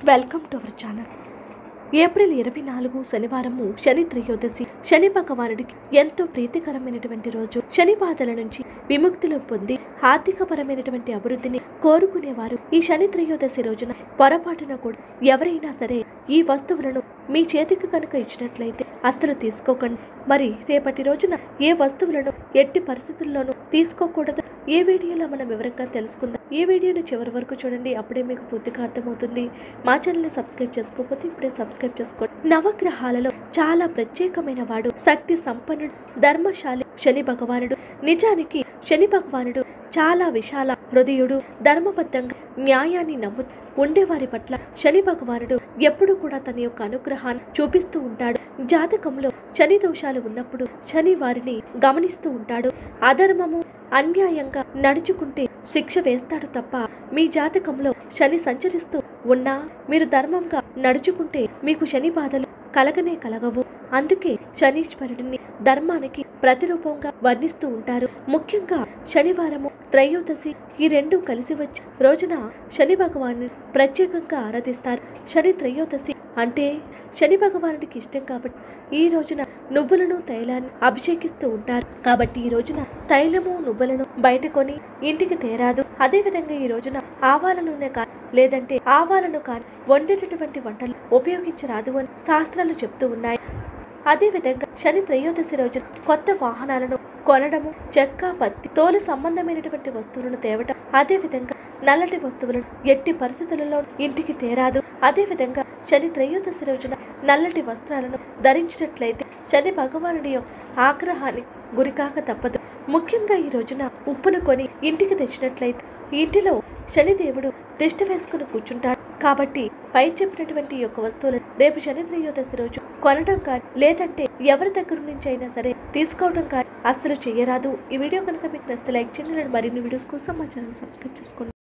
welcome to our channel April ఇరవై నాలుగు శనివారము శని త్రయోదశి శని భగవానుడికి ఎంతో ప్రీతికరమైనటువంటి రోజు శని బాధల నుంచి విముక్తులు పొంది ఆర్థికపరమైనటువంటి అభివృద్ధిని కోరుకునేవారు ఈ శని త్రయోదశి రోజున పొరపాటున కూడా ఎవరైనా సరే ఈ వస్తువులను మీ చేతికి కనుక ఇచ్చినట్లయితే అస్సలు తీసుకోకండి మరి రేపటి రోజున ఏ వస్తువులను ఎట్టి పరిస్థితుల్లోనూ తీసుకోకూడదు ఏ వీడియోలో మనం వివరంగా తెలుసుకుందాం ఈ వీడియోని చివరి వరకు చూడండి అప్పుడే మీకు పూర్తిగా అర్థమవుతుంది మా ఛానల్ని సబ్స్క్రైబ్ చేసుకోకపోతే ఇప్పుడే సబ్స్క్రైబ్ చేసుకోండి నవగ్రహాలలో చాలా ప్రత్యేకమైన వాడు శక్తి సంపన్నుడు ధర్మశాలి శని భగవానుడు నిజానికి శని భగవానుడు చాలా విశాల హృదయుడు ధర్మబద్ధంగా న్యాయాన్ని నమ్ము ఉండేవారి పట్ల శని భగవానుడు ఎప్పుడు కూడా తన యొక్క అనుగ్రహాన్ని చూపిస్తూ ఉంటాడు జాతకంలో శని దోషాలు ఉన్నప్పుడు శని వారిని గమనిస్తూ ఉంటాడు అధర్మము అన్యాయంగా నడుచుకుంటే శిక్ష వేస్తాడు తప్ప మీ జాతకంలో శని సంచరిస్తూ ఉన్నా మీరు ధర్మంగా నడుచుకుంటే మీకు శని బాధలు కలగనే కలగవు అందుకే శనీశ్వరుడిని ధర్మానికి ప్రతిరూపంగా వర్ణిస్తూ ఉంటారు ముఖ్యంగా శనివారము త్రయోదశి ఈ రెండు కలిసి వచ్చే రోజున శని భగవాన్ని ప్రత్యేకంగా ఆరాధిస్తారు శని త్రయోదశి అంటే శని భగవానుడికి ఇష్టం కాబట్టి ఈ రోజున నువ్వులను తైలాన్ని అభిషేకిస్తూ ఉంటారు కాబట్టి ఈ రోజున తైలము నువ్వులను బయట కొని ఇంటికి తేరాదు అదేవిధంగా ఈ రోజున ఆవాల నూనె కానీ లేదంటే ఆవాలను కానీ వండేటటువంటి వంటలు ఉపయోగించరాదు అని శాస్త్రాలు చెప్తూ ఉన్నాయి అదేవిధంగా శని త్రయోదశి రోజున కొత్త వాహనాలను కొనడము చెక్క పత్తి తోలు సంబంధమైనటువంటి వస్తువులను తేవటం అదేవిధంగా నల్లటి వస్తువులను ఎట్టి పరిస్థితులలో ఇంటికి తేరాదు అదేవిధంగా శని త్రయోదశి రోజున నల్లటి వస్త్రాలను ధరించినట్లయితే శని భగవానుడి యొక్క ఆగ్రహాన్ని గురికాక తప్పదు ముఖ్యంగా ఈ రోజున ఉప్పును కొని ఇంటికి తెచ్చినట్లయితే ఇంటిలో శనిదేవుడు తిష్ట వేసుకుని కూర్చుంటాడు కాబట్టి పై చెప్పినటువంటి ఈ యొక్క వస్తువులను రేపు శని త్రయోదశి రోజు కొనడం కానీ లేదంటే ఎవరి దగ్గర నుంచి అయినా సరే తీసుకోవడం కానీ అస్సలు చేయరాదు ఈ వీడియో కనుక మీకు నచ్చితే లైక్ చేయండి మరిన్ని వీడియోస్ కోసం మా ఛానల్ సబ్స్క్రైబ్ చేసుకోండి